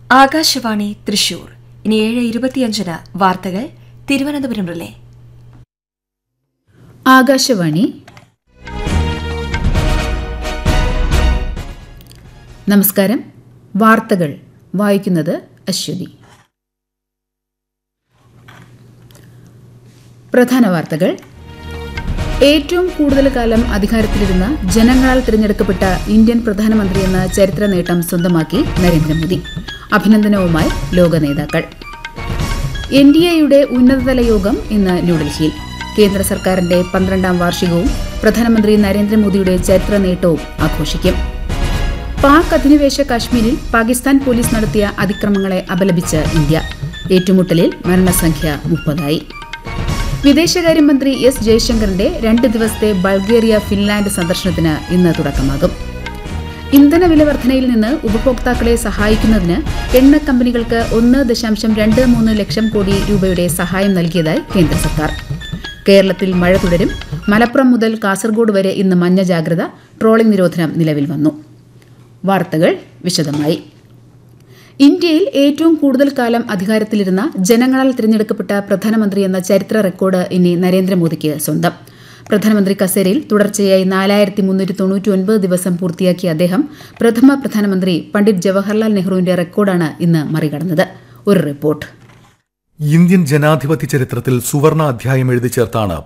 ആകാശവാണി തൃശൂർ ഇനി ഏഴ് ഇരുപത്തിയഞ്ചിന് വാർത്തകൾ തിരുവനന്തപുരം റിലേ ആകാശവാണി നമസ്കാരം വാർത്തകൾ വായിക്കുന്നത് അശ്വതി പ്രധാന വാർത്തകൾ ഏറ്റവും കൂടുതൽ കാലം അധികാരത്തിലിരുന്ന ജനങ്ങളാൽ തിരഞ്ഞെടുക്കപ്പെട്ട ഇന്ത്യൻ പ്രധാനമന്ത്രിയെന്ന ചരിത്ര നേട്ടം സ്വന്തമാക്കി നരേന്ദ്രമോദി അഭിനന്ദനവുമായി ലോക നേതാക്കൾ എൻ ഡി എയുടെ ഉന്നതതല യോഗം ഇന്ന് ന്യൂഡൽഹിയിൽ കേന്ദ്ര സർക്കാരിന്റെ പന്ത്രണ്ടാം വാർഷികവും പ്രധാനമന്ത്രി നരേന്ദ്രമോദിയുടെ ചരിത്ര നേട്ടവും ആഘോഷിക്കും പാക് അധിനിവേശ കാശ്മീരിൽ പാകിസ്ഥാൻ പോലീസ് നടത്തിയ അതിക്രമങ്ങളെ അപലപിച്ച് ഇന്ത്യ ഏറ്റുമുട്ടലിൽ മരണസംഖ്യ മുപ്പതായി വിദേശകാര്യമന്ത്രി എസ് ജയശങ്കറിന്റെ രണ്ട് ദിവസത്തെ ബൾഗേറിയ ഫിൻലാൻഡ് സന്ദർശനത്തിന് ഇന്ന് തുടക്കമാകും ഇന്ധന വില വർധനയിൽ നിന്ന് ഉപഭോക്താക്കളെ സഹായിക്കുന്നതിന് എണ്ണ കമ്പനികൾക്ക് ഒന്ന് ദശാംശം രണ്ട് മൂന്ന് ലക്ഷം കോടി രൂപയുടെ സഹായം നൽകിയതായി കേന്ദ്ര സർക്കാർ കേരളത്തിൽ മഴ തുടരും മലപ്പുറം മുതൽ കാസർഗോഡ് വരെ ഇന്ന് മഞ്ഞ ജാഗ്രത ട്രോളിംഗ് നിരോധനം നിലവിൽ വന്നു വാർത്തകൾ വിശദമായി ഇന്ത്യയിൽ ഏറ്റവും കൂടുതൽ കാലം അധികാരത്തിലിരുന്ന ജനങ്ങളാൽ തിരഞ്ഞെടുക്കപ്പെട്ട പ്രധാനമന്ത്രി എന്ന ചരിത്ര റെക്കോർഡ് ഇനി നരേന്ദ്രമോദിക്ക് സ്വന്തം പ്രധാനമന്ത്രി കസേരയിൽ തുടർച്ചയായി നാലായിരത്തി മുന്നൂറ്റി തൊണ്ണൂറ്റി ഒൻപത് ദിവസം പൂർത്തിയാക്കിയ അദ്ദേഹം പ്രഥമ പ്രധാനമന്ത്രി പണ്ഡിറ്റ് ജവഹർലാൽ നെഹ്റുവിന്റെ റെക്കോർഡാണ് ഇന്ന് മറികടന്നത് ഒരു റിപ്പോർട്ട് ഇന്ത്യൻ ജനാധിപത്യ ചരിത്രത്തിൽ സുവർണ അധ്യായം എഴുതി ചേർത്താണ്